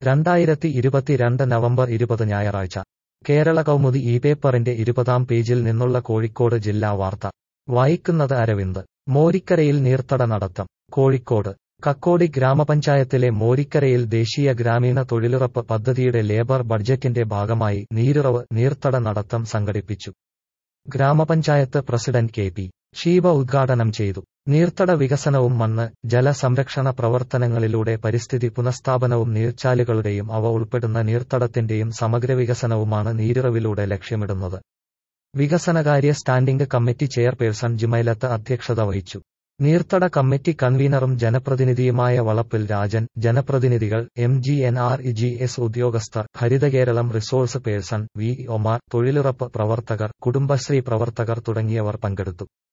രണ്ടായിരത്തി ഇരുപത്തിരണ്ട് നവംബർ ഇരുപത് ഞായറാഴ്ച കേരള കൗമുദി ഈ പേപ്പറിന്റെ ഇരുപതാം പേജിൽ നിന്നുള്ള കോഴിക്കോട് ജില്ലാ വാർത്ത വായിക്കുന്നത് അരവിന്ദ് മോരിക്കരയിൽ നീർത്തട നടത്തം കോഴിക്കോട് കക്കോടി ഗ്രാമപഞ്ചായത്തിലെ മോരിക്കരയിൽ ദേശീയ ഗ്രാമീണ തൊഴിലുറപ്പ് പദ്ധതിയുടെ ലേബർ ബഡ്ജറ്റിന്റെ ഭാഗമായി നീരുറവ് നീർത്തട നടത്തം സംഘടിപ്പിച്ചു ഗ്രാമപഞ്ചായത്ത് പ്രസിഡന്റ് കെ പി ഷീബ ഉദ്ഘാടനം ചെയ്തു നീർത്തട വികസനവും മണ്ണ് ജല സംരക്ഷണ പ്രവർത്തനങ്ങളിലൂടെ പരിസ്ഥിതി പുനഃസ്ഥാപനവും നീർച്ചാലുകളുടെയും അവ ഉൾപ്പെടുന്ന നീർത്തടത്തിന്റെയും സമഗ്ര വികസനവുമാണ് നീരുറവിലൂടെ ലക്ഷ്യമിടുന്നത് വികസനകാര്യ സ്റ്റാൻഡിംഗ് കമ്മിറ്റി ചെയർപേഴ്സൺ ജുമൈലത്ത് അധ്യക്ഷത വഹിച്ചു നീർത്തട കമ്മിറ്റി കൺവീനറും ജനപ്രതിനിധിയുമായ വളപ്പിൽ രാജൻ ജനപ്രതിനിധികൾ M G N R E G S ഉദ്യോഗസ്ഥർ Harithakeralam resource person V Omar തൊഴിലുറപ്പ് പ്രവർത്തകർ കുടുംബശ്രീ പ്രവർത്തകർ തുടങ്ങിയവർ പങ്കെടുത്തു